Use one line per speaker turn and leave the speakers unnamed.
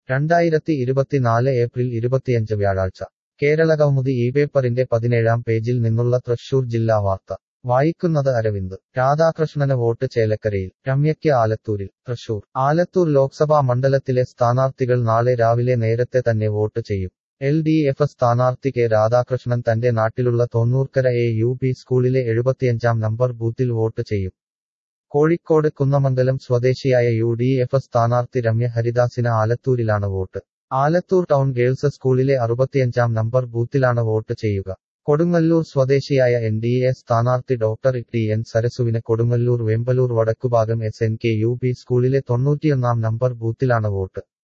രണ്ടായിരത്തി ഇരുപത്തിനാല് ഏപ്രിൽ ഇരുപത്തിയഞ്ച് വ്യാഴാഴ്ച കേരളകൗമുദി ഈ പേപ്പറിന്റെ പതിനേഴാം പേജിൽ നിന്നുള്ള തൃശൂർ ജില്ലാ വാർത്ത വായിക്കുന്നത് അരവിന്ദ് രാധാകൃഷ്ണന് വോട്ട് ചേലക്കരയിൽ രമ്യയ്ക്ക് ആലത്തൂരിൽ തൃശൂർ ആലത്തൂർ ലോക്സഭാ മണ്ഡലത്തിലെ സ്ഥാനാർത്ഥികൾ നാളെ രാവിലെ നേരത്തെ തന്നെ വോട്ട് ചെയ്യും എൽ ഡി എഫ് സ്ഥാനാർത്ഥി കെ രാധാകൃഷ്ണൻ തന്റെ നാട്ടിലുള്ള തൊണ്ണൂർക്കര എ യു പി സ്കൂളിലെ എഴുപത്തിയഞ്ചാം നമ്പർ ബൂത്തിൽ വോട്ട് ചെയ്യും കോഴിക്കോട് കുന്നമംഗലം സ്വദേശിയായ യു ഡി എഫ് സ്ഥാനാർത്ഥി രമ്യ ഹരിദാസിന് ആലത്തൂരിലാണ് വോട്ട് ആലത്തൂർ ടൗൺ ഗേൾസ് സ്കൂളിലെ അറുപത്തിയഞ്ചാം നമ്പർ ബൂത്തിലാണ് വോട്ട് ചെയ്യുക കൊടുങ്ങല്ലൂർ സ്വദേശിയായ എൻ ഡി എ സ്ഥാനാർത്ഥി ഡോക്ടർ ടി എൻ സരസുവിന് കൊടുങ്ങല്ലൂർ വെമ്പലൂർ വടക്കുഭാഗം S N K U P സ്കൂളിലെ തൊണ്ണൂറ്റിയൊന്നാം നമ്പർ ബൂത്തിലാണ് വോട്ട്